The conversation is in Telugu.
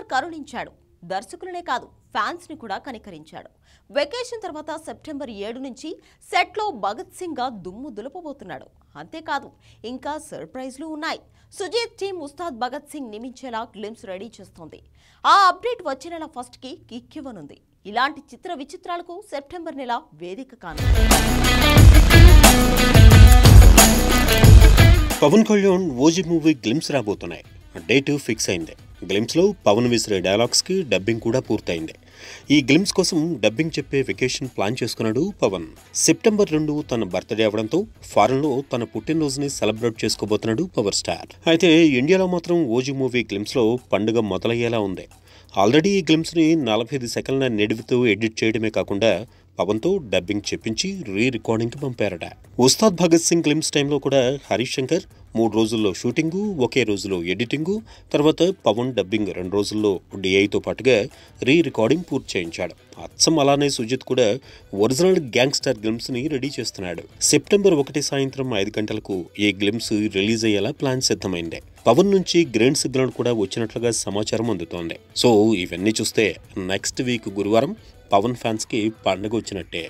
సుకుమార్ కరుణించాడు దర్శకులనే కాదు ఫ్యాన్స్ ని కూడా కనికరించాడు వెకేషన్ తర్వాత సెప్టెంబర్ ఏడు నుంచి సెట్లో భగత్ సింగ్ గా దుమ్ము దులపబోతున్నాడు అంతేకాదు ఇంకా సర్ప్రైజ్లు ఉన్నాయి సుజీత్ టీం ఉస్తాద్ భగత్ సింగ్ నియమించేలా గ్లిమ్స్ రెడీ చేస్తోంది ఆ అప్డేట్ వచ్చే నెల ఫస్ట్ కి కిక్కివ్వనుంది ఇలాంటి చిత్ర విచిత్రాలకు సెప్టెంబర్ నెల వేదిక కానుంది Pawan Kalyan OG movie glimpse రాబోతున్నాయి డేట్ ఫిక్స్ అయింది గ్లిమ్స్లో పవన్ విసిరే డైలాగ్స్కి డబ్బింగ్ కూడా పూర్తయింది ఈ గ్లిమ్స్ కోసం డబ్బింగ్ చెప్పే వెకేషన్ ప్లాన్ చేసుకున్నాడు పవన్ సెప్టెంబర్ రెండు తన బర్త్డే అవడంతో ఫారెన్లో తన పుట్టినరోజుని సెలబ్రేట్ చేసుకోబోతున్నాడు పవర్ స్టార్ అయితే ఇండియాలో మాత్రం ఓజీ మూవీ గ్లిమ్స్లో పండుగ మొదలయ్యేలా ఉంది ఆల్రెడీ ఈ గ్లిమ్స్ని నలభై ఐదు సెకండ్ల నిడివితో ఎడిట్ చేయడమే కాకుండా పవన్తో డబ్బింగ్ చెప్పించి రీ రికార్డింగ్కి పంపారట ఉస్తాద్ భగత్ సింగ్ గ్లిమ్స్ టైంలో కూడా హరీష్ శంకర్ మూడు రోజుల్లో షూటింగు ఒకే రోజులో ఎడిటింగు తర్వాత పవన్ డబ్బింగ్ రెండు రోజుల్లో డిఐతో పాటుగా రీ రికార్డింగ్ పూర్తి చేయించాడు అచ్చం అలానే సుజిత్ కూడా ఒరిజినల్ గ్యాంగ్స్టర్ గ్లిమ్స్ని రెడీ చేస్తున్నాడు సెప్టెంబర్ ఒకటి సాయంత్రం ఐదు గంటలకు ఈ గ్లిమ్స్ రిలీజ్ అయ్యేలా ప్లాన్ సిద్ధమైంది పవన్ నుంచి గ్రీన్ సిగ్నల్ కూడా వచ్చినట్లుగా సమాచారం అందుతోంది సో ఇవన్నీ చూస్తే నెక్స్ట్ వీక్ గురువారం పవన్ ఫ్యాన్స్కి పండగ వచ్చినట్టే